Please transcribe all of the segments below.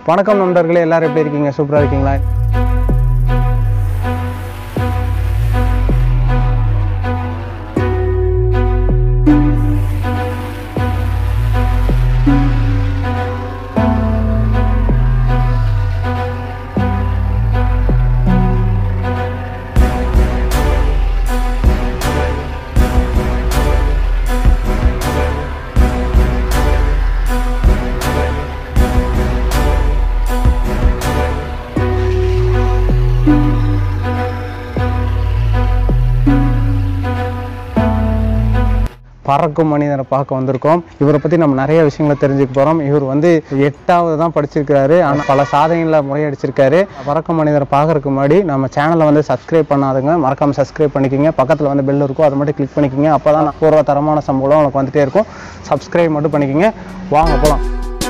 வணக்கம் நண்பர்களே எல்லாரும் எப்படி இருக்கீங்க சூப்பராக இருக்கீங்களா பறக்கும் மனிதரை பார்க்க வந்திருக்கோம் இவரை பற்றி நம்ம நிறைய விஷயங்களை தெரிஞ்சுக்க போகிறோம் இவர் வந்து எட்டாவது தான் படிச்சிருக்காரு ஆனால் பல சாதனைகளை முறையடிச்சிருக்காரு பறக்கும் மனிதரை பார்க்கறதுக்கு முன்னாடி நம்ம சேனலை வந்து சப்ஸ்கிரைப் பண்ணாதுங்க மறக்காமல் சப்ஸ்கிரைப் பண்ணிக்கிங்க பக்கத்தில் வந்து பெல் இருக்கும் அதை மட்டும் கிளிக் பண்ணிக்கிங்க அப்போ தான் நான் போடுற தரமான சம்பளம் உங்களுக்கு வந்துட்டே இருக்கும் சப்ஸ்கிரைப் மட்டும் பண்ணிக்கிங்க வாங்க போகலாம்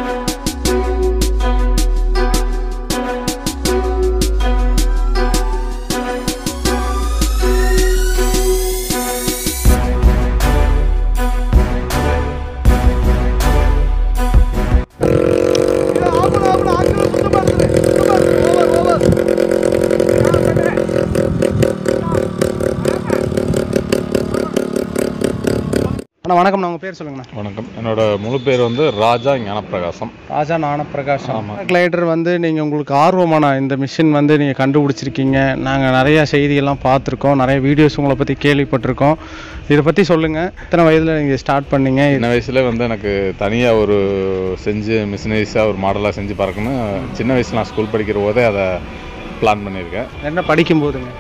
அண்ணா வணக்கம் உங்கள் பேர் சொல்லுங்கண்ணா வணக்கம் என்னோட முழு பேர் வந்து ராஜா ஞானப்பிரகாசம் ராஜா ஞானப்பிரகாஷம் கிளைடர் வந்து நீங்கள் உங்களுக்கு ஆர்வமான இந்த மிஷின் வந்து நீங்கள் கண்டுபிடிச்சிருக்கீங்க நாங்கள் நிறைய செய்தியெல்லாம் பார்த்துருக்கோம் நிறைய வீடியோஸ் உங்களை பற்றி கேள்விப்பட்டிருக்கோம் இதை பற்றி சொல்லுங்கள் எத்தனை வயதில் நீங்கள் ஸ்டார்ட் பண்ணீங்க சின்ன வயசுல வந்து எனக்கு தனியாக ஒரு செஞ்சு மிஷினரிஸாக ஒரு மாடலாக செஞ்சு பறக்கணும் சின்ன வயசுல நான் ஸ்கூல் படிக்கிற போதே அதை பிளான் பண்ணியிருக்கேன் என்ன படிக்கும் போதுங்க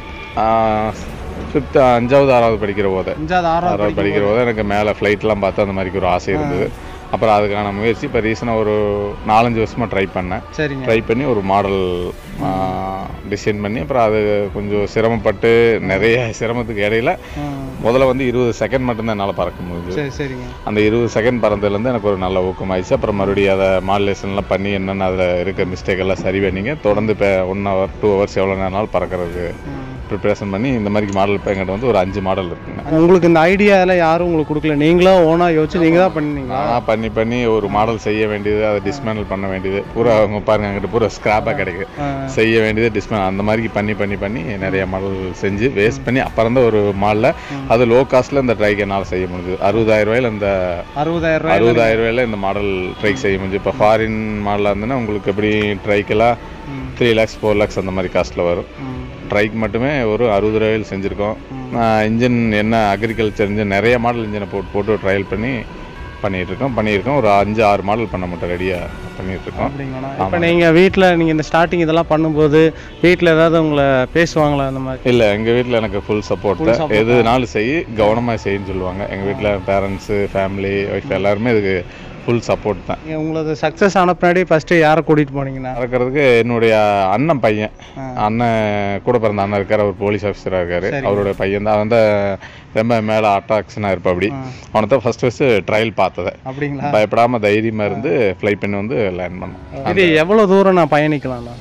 ஃபிஃப்த்து அஞ்சாவது ஆறாவது படிக்கிற போதே அஞ்சாவது ஆறாவது ஆறாவது படிக்கிற போதே எனக்கு மேலே ஃப்ளைட்லாம் பார்த்து அந்த மாதிரி ஒரு ஆசை இருந்தது அப்புறம் அதுக்கான முயற்சி இப்போ ரீசனாக ஒரு நாலஞ்சு வருஷமாக ட்ரை பண்ணேன் சரிங்க ட்ரை பண்ணி ஒரு மாடல் டிசைன் பண்ணி அப்புறம் அது கொஞ்சம் சிரமப்பட்டு நிறைய சிரமத்துக்கு இடையில ம். முதல்ல வந்து இருபது செகண்ட் மட்டும்தான் என்னால் பறக்க முடியுது சரி சரிங்க அந்த இருபது செகண்ட் பறந்ததுலேருந்து எனக்கு ஒரு நல்ல ஊக்கமாயிடுச்சு அப்புறம் மறுபடியும் அதை மாடுலேஷன்லாம் பண்ணி என்னென்ன அதில் இருக்க மிஸ்டேக் எல்லாம் சரி பண்ணிங்க தொடர்ந்து இப்போ ஒன் ஹவர் டூ ஹவர்ஸ் எவ்வளோ நேரம் பறக்கிறது ம். ப்ரிப்பரேஷன் பண்ணி இந்த மாதிரி மாடல் இப்போ எங்கிட்ட வந்து ஒரு அஞ்சு மாடல் இருக்குங்க உங்களுக்கு இந்த ஐடியாவில் யாரும் உங்களுக்கு கொடுக்கல நீங்களா ஓனாக யோசிச்சு நீங்கள் தான் பண்ணீங்களா நான் பண்ணி பண்ணி ஒரு மாடல் செய்ய வேண்டியது அதை டிஸ்மேண்டில் பண்ண வேண்டியது பூரா அவங்க பாருங்க எங்கிட்ட பூரா ஸ்கிராப்பாக கிடைக்குது ஆ. செய்ய வேண்டியது டிஸ்மேன் அந்த மாதிரி பண்ணி பண்ணி பண்ணி நிறைய மாடல் செஞ்சு வேஸ்ட் பண்ணி அப்புறம் தான் ஒரு மாடலில் அது லோ காஸ்ட்டில் இந்த ட்ரைக்கு என்னால் செய்ய முடியுது அறுபதாயிரம் ரூபாயில இந்த அறுபதாயிரம் ரூபாய் அறுபதாயிரம் ரூபாயில இந்த மாடல் ட்ரைக் செய்ய முடிஞ்சு இப்போ ஃபாரின் மாடலாக இருந்ததுன்னா உங்களுக்கு எப்படி ட்ரைக்கெல்லாம் ம். த்ரீ லேக்ஸ் ஃபோர் லேக்ஸ் அந்த மாதிரி காஸ்ட்டில் வரும் ம். ட்ரைக் மட்டுமே ஒரு அறுபது ரூபாயில் செஞ்சுருக்கோம் இன்ஜின் என்ன அக்ரிகல்ச்சர் இன்ஜின் நிறைய மாடல் இன்ஜினை போட்டு போட்டு ட்ரையல் பண்ணி பண்ணிட்டு இருக்கோம் பண்ணியிருக்கோம் ஒரு அஞ்சு ஆறு மாடல் பண்ண மட்டும் ரெடியாக பண்ணிட்டு இருக்கோம் அப்படிங்களா இப்போ நீங்கள் வீட்டில் நீங்கள் இந்த ஸ்டார்டிங் இதெல்லாம் பண்ணும்போது வீட்டில் ஏதாவது உங்களை பேசுவாங்களா அந்த மாதிரி இல்லை எங்கள் வீட்டில் எனக்கு ஃபுல் சப்போர்ட் Full support எதுனாலும் செய் கவனமாக செய்யுன்னு சொல்லுவாங்க எங்கள் வீட்டில் பேரண்ட்ஸு ஃபேமிலி ஒய்ஃப் எல்லாருமே இதுக்கு ஃபுல் சப்போர்ட் தான் நீங்கள் உங்களது சக்ஸஸ் ஆன பின்னாடி ஃபஸ்ட்டு யாரை கூட்டிகிட்டு போனீங்கன்னா நடக்கிறதுக்கு என்னுடைய அண்ணன் பையன் அண்ணன் கூட பிறந்த அண்ணன் இருக்கார் அவர் போலீஸ் ஆஃபீஸராக இருக்காரு அவருடைய பையன் தான் வந்து ரொம்ப மேலே அட்ராக்ஷனாக இருப்பா அப்படி அவனை தான் ஃபஸ்ட் ஃபஸ்ட்டு ட்ரையல் பார்த்ததை அப்படிங்களா பயப்படாமல் தைரியமாக இருந்து ஃப்ளை பண்ணி வந்து லேண்ட் பண்ணோம் இது எவ்வளோ தூரம் நான் பயணிக்கலாம்ண்ணா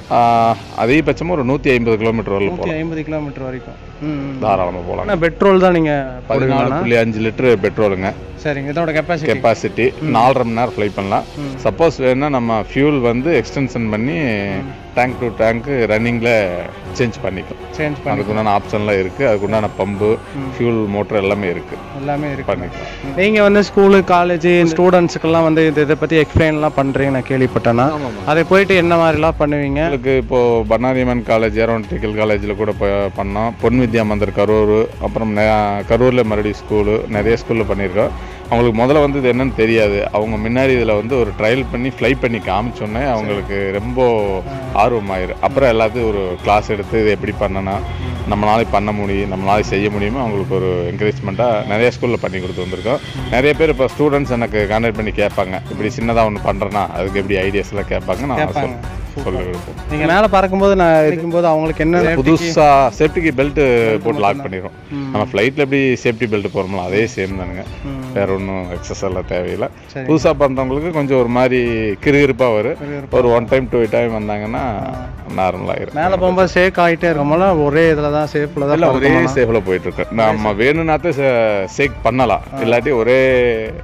ஆஹ் அதிகபட்சமாக ஒரு நூற்றி ஐம்பது கிலோமீட்டர் வரல நூற்றி போகலாம் ஐம்பது கிலோமீட்டர் வரைக்கும் ம் தாராளமாக போகலாம் ஆனால் பெட்ரோல் தான் நீங்கள் பதினாலு புள்ளி அஞ்சு லிட்டரு பெட்ரோலுங்க சரிங்க இதோட கெப்பாசிட்டி கெப்பாசிட்டி நாலரை மணி நேரம் ஃப்ளை பண்ணலாம் சப்போஸ் வேணும்னா நம்ம ஃபியூல் வந்து எக்ஸ்டென்ஷன் பண்ணி டேங்க் டு டேங்க்கு ரன்னிங்கில் சேஞ்ச் பண்ணிக்கலாம் சேஞ்ச் பண்ணி அதுக்குண்டான ஆப்ஷன்லாம் இருக்குது அதுக்குண்டான பம்பு ஃபியூல் மோட்டர் எல்லாமே இருக்குது எல்லாமே இருக்கு பண்ணிக்கலாம் நீங்கள் வந்து ஸ்கூலு காலேஜ் ஸ்டூடெண்ட்ஸுக்கெல்லாம் வந்து இது இதை பற்றி எக்ஸ்பிளைன்லாம் பண்ணுறீங்க நான் கேள்விப்பட்டேன்னா அதை போயிட்டு என்ன மாதிரிலாம் பண்ணுவீங்க எங்களுக்கு இப்போது பன்னாரியம்மன் காலேஜ் ஏரோனாட்டிக்கல் காலேஜில் கூட ப- பண்ணோம் பொன் வித்யா மந்திர் கரூர் அப்புறம் நெ- கரூரில் மறுபடியும் ஸ்கூலு நிறைய ஸ்கூலில் பண்ணியிருக்கோம் அவங்களுக்கு முதல்ல வந்து இது என்னன்னு தெரியாது அவங்க முன்னாடி இதில் வந்து ஒரு ட்ரையல் பண்ணி ஃப்ளை பண்ணி காமிச்சோன்னே அவங்களுக்கு ரொம்ப ஆர்வமாயிரும் அப்புறம் எல்லாத்தையும் ஒரு கிளாஸ் எடுத்து இது எப்படி பண்ணணும் நம்மளால பண்ண முடியும் நம்மளால செய்ய முடியுமோ அவங்களுக்கு ஒரு என்கரேஜ்மெண்ட்டாக நிறைய ஸ்கூலில் பண்ணி கொடுத்து வந்திருக்கோம் நிறைய பேர் இப்போ ஸ்டூடெண்ட்ஸ் எனக்கு கான்டாக்ட் பண்ணி கேட்பாங்க இப்படி சின்னதாக ஒன்று பண்ணுறேன்னா அதுக்கு எப்படி ஐடியாஸ்லாம் கேட்பாங்க நான் கேட்பாங்க. சொல் சொல்லி கொடுப்பேன் நீங்கள் மேலே பறக்கும்போது நான் இருக்கும்போது அவங்களுக்கு என்ன புதுசா சேஃப்டிக்கு பெல்ட் போட்டு லாக் பண்ணிடுறோம் நம்ம ஃப்ளைட்ல எப்படி சேஃப்டி பெல்ட் போறோமோ அதே சேம் தானுங்க ம். வேற ஒன்றும் எக்ஸஸ் எல்லாம் தேவையில்லை சரி. புதுசா பண்றவங்களுக்கு கொஞ்சம் ஒரு மாதிரி கிறுகிறுப்பா வரும் ஒரு ஒன் டைம் டூ டைம் வந்தாங்கன்னா நார்மல் ஆயிரும் மேலே போகும்போது சேக் ஆகிட்டே இருக்கோம்ல ஒரே இதில் தான் சேஃபில் தான் எல்லாம் ஒரே சேஃபில் போயிட்டு இருக்கு நம்ம வேணும்னாத்த சேக் பண்ணலாம் இல்லாட்டி ஒரே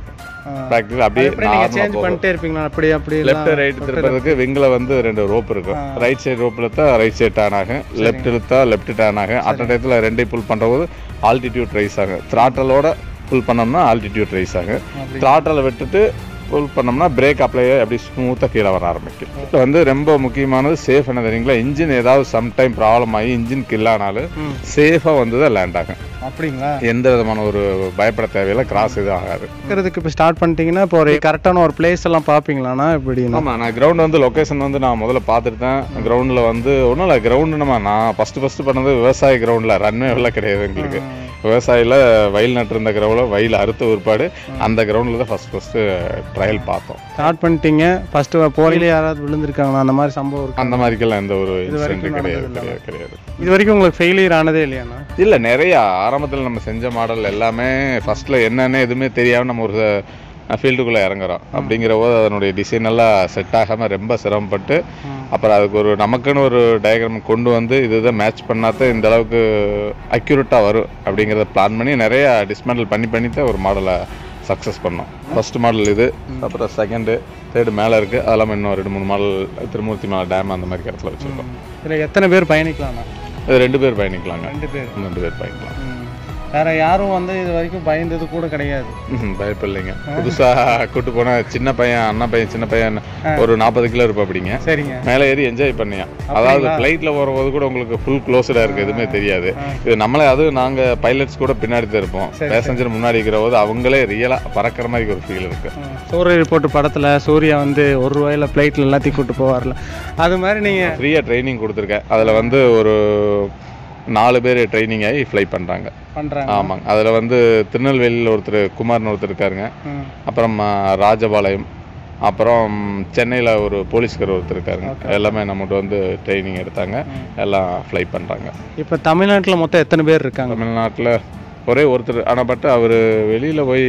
ப்ராக்டிக்கல் அப்படியே எப்படி நீங்க சேஞ்ச் நார்மலாக பண்ணிட்டே இருப்பீங்களா அப்படி அப்படி லெஃப்ட் ரைட் திருப்பறதுக்கு விங்கில் வந்து ரெண்டு ரோப் இருக்கும் ரைட் சைடு ரோப் இழுத்தா ரைட் சைடு டேன் ஆகும் லெஃப்ட் இழுத்தா லெஃப்ட் டேன் ஆகும் அட் டயத்தில் ரெண்டையும் புல் பண்ணுறபோது ஆல்டிடியூட் ரைஸ் ஆகும் த்ராட்டலோட புல் பண்ணோம்னா ஆல்டிடியூட் ரைஸ் ஆகும் த்ராட்டலை விட்டுட்டு புல் பண்ணோம்னா பிரேக் அப்ளை அப்படி ஸ்மூத்தாக கீழே வர ஆரம்பிக்கும் இப்போ வந்து ரொம்ப முக்கியமானது சேஃப் என்ன தெரியுங்களா இன்ஜின் ஏதாவது சம்டைம் ப்ராப்ளம் ஆகி இன்ஜின் கில்லானாலும் சேஃபாக வந்து தான் லேண்ட் ஆகும் அப்படிங்களா எந்த விதமான ஒரு பயப்பட தேவையில்லை கிராஸ் எதுவும் ஆகாது இருக்கிறதுக்கு இப்போ ஸ்டார்ட் பண்ணிட்டீங்கன்னா இப்போ ஒரு கரெக்டான ஒரு பிளேஸ் எல்லாம் பார்ப்பீங்களாண்ணா எப்படின்னா ஆமாம் நான் கிரவுண்ட் வந்து லொக்கேஷன் வந்து நான் முதல்ல பார்த்துருந்தேன் கிரவுண்டில் வந்து ஒன்றும் இல்லை கிரவுண்டு நம்ம நான் ஃபஸ்ட்டு ஃபஸ்ட்டு பண்ணது விவசாய கிரவுண்டில் ரன்வே எல்லாம் கிடையாது எங்களுக்கு விவசாயியில் வயல் நட்டிருந்த கிரவுண்டில் வயல் அறுத்த ஒருபாடு அந்த கிரவுண்டில் தான் ஃபஸ்ட் ஃபஸ்ட்டு ட்ரையல் பார்த்தோம் ஸ்டார்ட் பண்ணிட்டீங்க ஃபர்ஸ்ட் போகையில யாராவது விழுந்திருக்காங்களா அந்த மாதிரி சம்பவம் இருக்கு அந்த மாதிரிக்கெல்லாம் எந்த ஒரு இன்சிடென்ட் வரைக்கும் கிடையாது நடந்தது கிடையாது கிடையாது இது வரைக்கும் உங்களுக்கு ஃபெயிலியர் ஆனதே இல்லையாண்ணா இல்லை நிறையா ஆரம்பத்தில் நம்ம செஞ்ச மாடல் எல்லாமே ஃபஸ்ட்டில் என்னென்ன எதுவுமே தெரியாமல் நம்ம ஒரு ஃபீல்டுக்குள்ளே இறங்குறோம் அப்படிங்கிற போது அதனுடைய டிசைன் எல்லாம் செட் ஆகாமல் ரொம்ப சிரமப்பட்டு அப்புறம் அதுக்கு ஒரு நமக்குன்னு ஒரு டயக்ராம் கொண்டு வந்து இதுதான் மேட்ச் பண்ணாதான் இந்த அளவுக்கு அக்யூரேட்டாக வரும் அப்படிங்கிறத பிளான் பண்ணி நிறையா டிஸ்மேண்டில் பண்ணி பண்ணி தான் ஒரு மாடலை சக்ஸஸ் பண்ணோம் ஃபர்ஸ்ட் மாடல் இது அப்புறம் செகண்டு தேர்டு மேலே இருக்குது அது இல்லாமல் இன்னும் ரெண்டு மூணு மாடல் திருமூர்த்தி மலை டேம் அந்த மாதிரி இடத்துல வச்சுருக்கோம் இதில் எத்தனை பேர் பயணிக்கலாம்ண்ணா இது ரெண்டு பேர் பயணிக்கலாங்க ரெண்டு பேர் ரெண்டு பேர் பயணிக்கலாம் வேற யாரும் வந்து இது வரைக்கும் பயந்தது கூட கிடையாது ம்ஹும், பயப்பில்லைங்க புதுசா கூட்டு போன சின்ன பையன் அண்ணன் பையன் சின்ன பையன் ஒரு நாற்பது கிலோ இருப்பா அப்படிங்க சரிங்க மேலே ஏறி என்ஜாய் பண்ணியா அதாவது ஃப்ளைட்ல போகும்போது கூட உங்களுக்கு ஃபுல் க்ளோஸ்டா இருக்கு எதுவுமே தெரியாது இது நம்மளே அது நாங்க பைலட்ஸ் கூட பின்னாடி தான் இருப்போம் பேசஞ்சர் முன்னாடி இருக்கிற போது அவங்களே ரியலா பறக்கிற மாதிரி ஒரு ஃபீல் இருக்கு சூரிய ரிப்போர்ட் படத்துல சூர்யா வந்து ஒரு ரூபாயில ஃப்ளைட்ல எல்லாத்தையும் கூட்டு போவார்ல அது மாதிரி நீங்க ஃப்ரீயா ட்ரைனிங் கொடுத்துருக்கேன் அதுல வந்து ஒரு நாலு பேர் ட்ரைனிங் ஆகி ஃப்ளை பண்றாங்க பண்றாங்க ஆமாங்க அதுல வந்து திருநெல்வேலியில் ஒருத்தர் குமார்னு ஒருத்தர் இருக்காருங்க ம். அப்புறம் ஆ, ராஜபாளையம் அப்புறம் சென்னையில் ஒரு போலீஸ்கார் ஒருத்தர் இருக்காருங்க எல்லாமே நம்மகிட்ட வந்து ட்ரைனிங் எடுத்தாங்க எல்லாம் ஃப்ளை பண்ணுறாங்க இப்ப தமிழ்நாட்டுல மொத்தம் எத்தனை பேர் இருக்காங்க தமிழ்நாட்டில் ஒரே ஒருத்தர் ஆனால் பட் அவர் வெளியில் போய்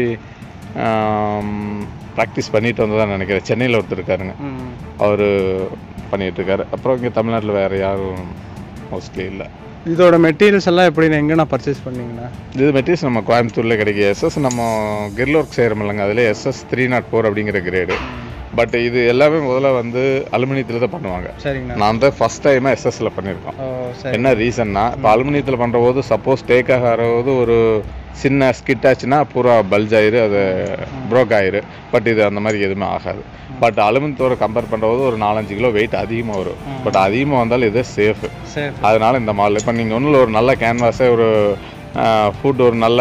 ப்ராக்டிஸ் பண்ணிட்டு வந்ததான் நினைக்கிறேன் சென்னையில் ஒருத்தர் இருக்காருங்க ம். அவர் பண்ணிட்டு இருக்காரு அப்புறம் இங்கே தமிழ்நாட்டில் வேறு யாரும் மோஸ்ட்லி இல்லை இதோட மெட்டீரியல்ஸ் எல்லாம் எப்படி எங்கண்ணா பர்ச்சேஸ் பண்ணீங்கண்ணா இது மெட்டீரியல்ஸ் நம்ம கோயம்புத்தூர்ல கிடைக்கும் எஸ்எஸ் நம்ம கிரில் ஒர்க் செய்கிறோம் இல்லைங்க அதில் எஸ்எஸ் த்ரீ நாட் ஃபோர் அப்படிங்கிற கிரேடு பட் இது எல்லாமே முதல்ல வந்து அலுமினியத்தில் தான் பண்ணுவாங்க சரிங்கண்ணா நான் வந்து ஃபஸ்ட் டைமாக எஸ்எஸ்ல பண்ணியிருக்கோம் ஓ சரி என்ன ரீசன்னா இப்போ அலுமினியத்தில் பண்ணுற போது சப்போஸ் டேக் ஆகிறது ஒரு சின்ன ஸ்கிட் ஆச்சுன்னா பூரா பல்ஜ் ஆயிரு அது ப்ரோக் ஆயிரு பட் இது அந்த மாதிரி எதுவுமே ஆகாது பட் அலுமினியத்தோட கம்பேர் பண்ணும்போது ஒரு நாலஞ்சு கிலோ வெயிட் அதிகமாக வரும் பட் அதிகமாக வந்தாலும் இது சேஃபு சரி அதனால இந்த மாடல் இப்போ நீங்கள் ஒன்றும் ஒரு நல்ல கேன்வாஸே ஒரு ஃபுட் ஒரு நல்ல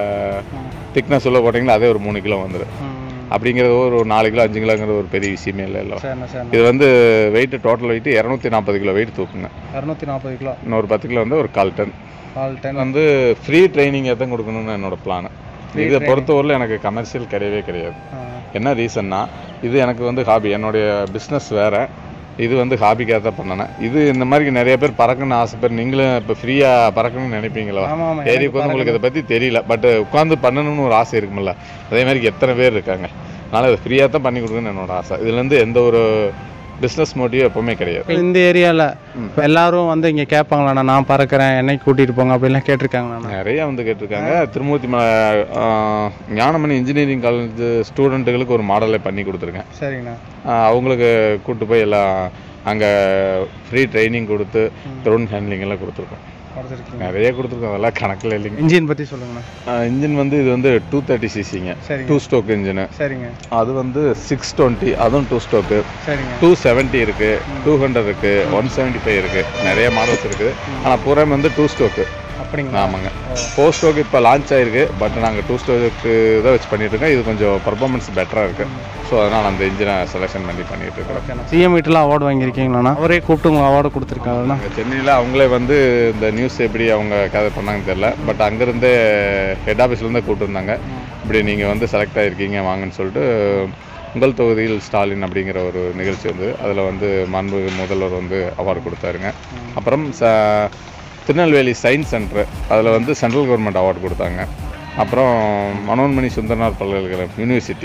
திக்னஸ் உள்ள போட்டிங்கன்னா அதே ஒரு மூணு கிலோ வந்துடும் ம். அப்படிங்கிறது ஒரு நாலு கிலோ அஞ்சு கிலோங்கிறது ஒரு பெரிய விஷயமே இல்லை இல்லை சரிண்ணா சரிண்ணா இது வந்து வெயிட் டோட்டல் வெயிட் இரநூத்தி நாற்பது கிலோ வெயிட் தூக்குங்க இரநூத்தி நாற்பது கிலோ இன்னொரு பத்து கிலோ வந்து ஒரு கால் டன் ஆல் டைம் வந்து ஃப்ரீ ட்ரைனிங் எதுவும் கொடுக்கணும்னு என்னோட பிளான் இதை பொறுத்தவரையில் எனக்கு கமர்ஷியல் கிடையவே கிடையாது என்ன ரீசன்னா இது எனக்கு வந்து ஹாபி என்னுடைய பிஸ்னஸ் வேற இது வந்து ஹாபிக்காக தான் பண்ணினேன் இது இந்த மாதிரி நிறைய பேர் பறக்கணும்னு ஆசைப்பேர் நீங்களும் இப்போ ஃப்ரீயாக பறக்கணும்னு நினைப்பீங்களா ஆமா ஆமா ஏறி உட்காந்து உங்களுக்கு இதை பற்றி தெரியல பட் உட்காந்து பண்ணணும்னு ஒரு ஆசை இருக்குமில்ல அதே மாதிரி எத்தனை பேர் இருக்காங்க அதனால் இது ஃப்ரீயாக தான் பண்ணி கொடுக்கணும்னு என்னோட ஆசை இதுலேருந்து எந்த ஒரு பிஸ்னஸ் மோட்டிவ் எப்பவுமே கிடையாது இந்த ஏரியால இப்ப எல்லாரும் வந்து இங்க கேட்பாங்களாண்ணா நான் பறக்கிறேன் என்னை கூட்டிட்டு போங்க அப்படிலாம் கேட்டிருக்காங்கண்ணா நிறைய வந்து கேட்டிருக்காங்க திருமூர்த்தி மலை ஆஹ், ஞானமணி இன்ஜினியரிங் காலேஜ் ஸ்டூடெண்ட்டுகளுக்கு ஒரு மாடலே பண்ணி கொடுத்துருக்கேன் சரிங்கண்ணா ஆஹ், அவங்களுக்கு கூட்டு போய் எல்லாம் அங்கே ஃப்ரீ ட்ரைனிங் கொடுத்து ட்ரோன் ஹேண்ட்லிங் எல்லாம் கொடுத்துருக்கோம் கொடுத்துருக்கீங்க நிறைய கொடுத்துருக்கோம் அதெல்லாம் கணக்கில் இல்லைங்க இன்ஜின் பத்தி சொல்லுங்கண்ணா இன்ஜின் வந்து இது வந்து டூ தேர்ட்டி சிசிங்க சரிங்க டூ ஸ்டோக் இன்ஜினு சரிங்க அது வந்து சிக்ஸ் டுவெண்ட்டி அதுவும் டூ ஸ்டோக்கு சரிங்க டூ செவன்ட்டி இருக்கு டூ ஹண்ட்ரட் இருக்கு ஒன் செவன்ட்டி ஃபைவ் இருக்கு நிறைய மாடல்ஸ் இருக்குது ஆனால் பூரா வந்து டூ ஸ்டோக்கு அப்படிங்களா ஆமாங்க ஃபோர் ஸ்டோக் இப்போ லான்ச் ஆயிருக்கு பட் நாங்கள் டூ ஸ்டோக்கு தான் வச்சு பண்ணிட்டு இருக்கோம் இது கொஞ்சம் பர்ஃபார்மன்ஸ் பெட்டராக இருக்கு ஸோ அதனால் அந்த இன்ஜினை செலெக்ஷன் பண்ணி பண்ணிட்டு இருக்கிறோம் ஓகேண்ணா சிஎம் மீட்டெலாம் அவார்டு வாங்கியிருக்கீங்களாண்ணா அவரே கூப்பிட்டு உங்களை அவார்டு கொடுத்துருக்காங்கண்ணா அங்கே சென்னையில் அவங்களே வந்து இந்த நியூஸ் எப்படி அவங்க கதை பண்ணாங்கன்னு தெரியல பட் அங்கேருந்தே ஹெட் ஆஃபீஸ்லேருந்தே கூப்பிட்டுருந்தாங்க இப்படி நீங்கள் வந்து செலக்ட் ஆகிருக்கீங்க வாங்கன்னு சொல்லிட்டு உங்கள் தொகுதியில் ஸ்டாலின் அப்படிங்கிற ஒரு நிகழ்ச்சி வந்து அதில் வந்து மாண்பு முதல்வர் வந்து அவார்டு கொடுத்தாருங்க அப்புறம் ச திருநெல்வேலி சயின்ஸ் சென்டர் அதில் வந்து சென்ட்ரல் கவர்மெண்ட் அவார்டு கொடுத்தாங்க அப்புறம் மனோன்மணி சுந்தரனார் பல்கலைக்கழகம் யூனிவர்சிட்டி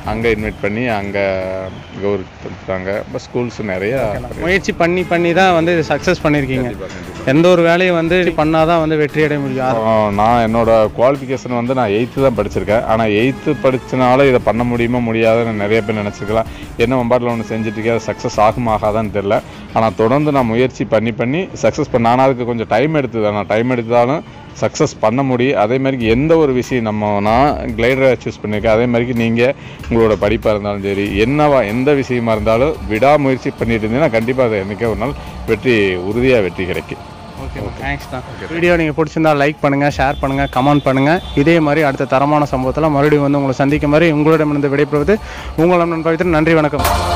அங்கே இன்வைட் பண்ணி அங்கே கௌரவித்தாங்க இப்போ ஸ்கூல்ஸ் நிறையா முயற்சி பண்ணி பண்ணி தான் வந்து சக்ஸஸ் பண்ணியிருக்கீங்க எந்த ஒரு வேலையை வந்து பண்ணாதான் வந்து வெற்றி அடைய முடியும் அப்புறம் நான் என்னோட குவாலிஃபிகேஷன் வந்து நான் எயித்து தான் படிச்சிருக்கேன் ஆனால் எயித்து படிச்சனால இதை பண்ண முடியுமா முடியாதுன்னு நிறைய பேர் நினச்சிக்கலாம் என்ன மம்பாட்டில் ஒன்று செஞ்சுட்டு இருக்கேன் அது சக்ஸஸ் ஆகுமா ஆகாதான்னு தெரில ஆனால் தொடர்ந்து நான் முயற்சி பண்ணி பண்ணி சக்ஸஸ் பண்ண ஆனால் அதுக்கு கொஞ்சம் டைம் எடுத்தது ஆனால் டைம் எடுத்தாலும் சக்ஸஸ் பண்ண முடியும் அதே மாதிரி எந்த ஒரு விஷயம் நம்ம நான் கிளைடரை சூஸ் பண்ணியிருக்கேன் அதே மாதிரி நீங்கள் உங்களோட படிப்பாக இருந்தாலும் சரி என்னவா எந்த விஷயமா இருந்தாலும் விடாமுயற்சி பண்ணிட்டு இருந்தீங்கன்னா கண்டிப்பாக அதை என்றைக்கே ஒரு நாள் வெற்றி உறுதியாக வெற்றி கிடைக்கும் ஓகே தேங்க்ஸ் தான் வீடியோ நீங்கள் பிடிச்சிருந்தா லைக் பண்ணுங்கள் ஷேர் பண்ணுங்கள் கமெண்ட் பண்ணுங்கள் இதே மாதிரி அடுத்த தரமான சம்பவத்தில் மறுபடியும் வந்து உங்களை சந்திக்கும் மாதிரி உங்களிடமிருந்து விடைபெறுவது உங்கள் நண்பர் நன்றி வணக்கம்